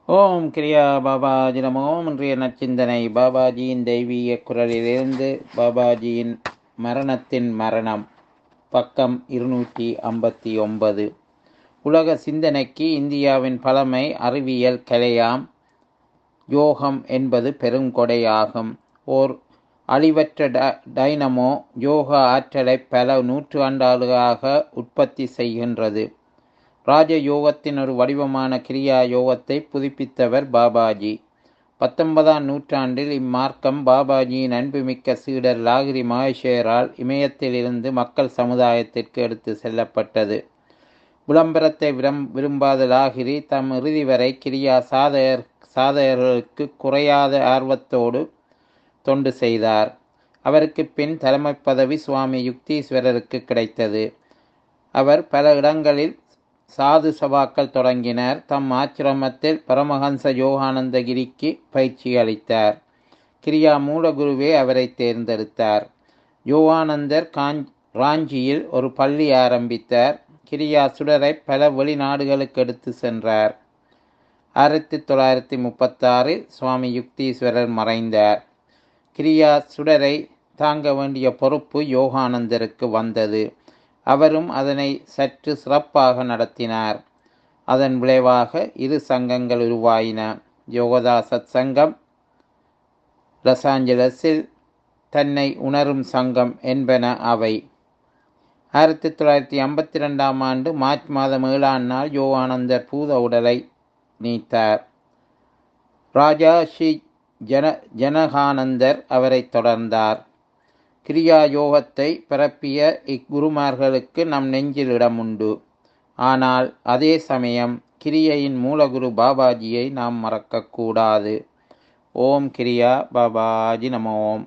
ஓம் கிரியா பாபாஜி நமோ இன்றைய நச்சிந்தனை பாபாஜியின் தெய்வீக குரலிலிருந்து பாபாஜியின் மரணத்தின் மரணம் பக்கம் இருநூற்றி ஐம்பத்தி ஒன்பது உலக சிந்தனைக்கு இந்தியாவின் பழமை அறிவியல் கலையாம் யோகம் என்பது பெருங்கொடையாகும் ஓர் அழிவற்ற ட- டைனமோ யோகா ஆற்றலை பல நூற்றாண்டுகளாக உற்பத்தி செய்கின்றது ராஜ யோகத்தின் ஒரு வடிவமான கிரியா யோகத்தை புதுப்பித்தவர் பாபாஜி பத்தொன்பதாம் நூற்றாண்டில் இம்மார்க்கம் பாபாஜியின் அன்புமிக்க சீடர் லாகிரி மகேஷரால் இமயத்திலிருந்து மக்கள் சமுதாயத்திற்கு எடுத்து செல்லப்பட்டது விளம்பரத்தை விரம் விரும்பாத லாகிரி தம் இறுதி வரை கிரியா சாதகர் சாதகர்களுக்கு குறையாத ஆர்வத்தோடு தொண்டு செய்தார் அவருக்கு பின் தலைமை பதவி சுவாமி யுக்தீஸ்வரருக்கு கிடைத்தது அவர் பல இடங்களில் சாது சபாக்கள் தொடங்கினார் தம் ஆச்சிரமத்தில் பரமஹம்ச யோகானந்தகிரிக்கு பயிற்சி அளித்தார் கிரியா மூலகுருவே அவரை தேர்ந்தெடுத்தார் யோகானந்தர் காஞ் ராஞ்சியில் ஒரு பள்ளி ஆரம்பித்தார் கிரியா சுடரை பல வெளிநாடுகளுக்கு எடுத்து சென்றார் ஆயிரத்தி தொள்ளாயிரத்தி முப்பத்தாறில் சுவாமி யுக்தீஸ்வரர் மறைந்தார் கிரியா சுடரை தாங்க வேண்டிய பொறுப்பு யோகானந்தருக்கு வந்தது அவரும் அதனை சற்று சிறப்பாக நடத்தினார் அதன் விளைவாக இரு சங்கங்கள் உருவாயின யோகதா சத் சங்கம் லாஸ் ஏஞ்சலஸில் தன்னை உணரும் சங்கம் என்பன அவை ஆயிரத்தி தொள்ளாயிரத்தி ஐம்பத்தி ரெண்டாம் ஆண்டு மார்ச் மாதம் ஏழாம் நாள் யோகானந்தர் பூத உடலை நீத்தார் ராஜா ஸ்ரீ ஜன ஜனகானந்தர் அவரை தொடர்ந்தார் கிரியா யோகத்தை பரப்பிய இக்குருமார்களுக்கு நம் நெஞ்சில் இடம் உண்டு ஆனால் அதே சமயம் கிரியையின் மூலகுரு பாபாஜியை நாம் மறக்கக்கூடாது ஓம் கிரியா பாபாஜி நம ஓம்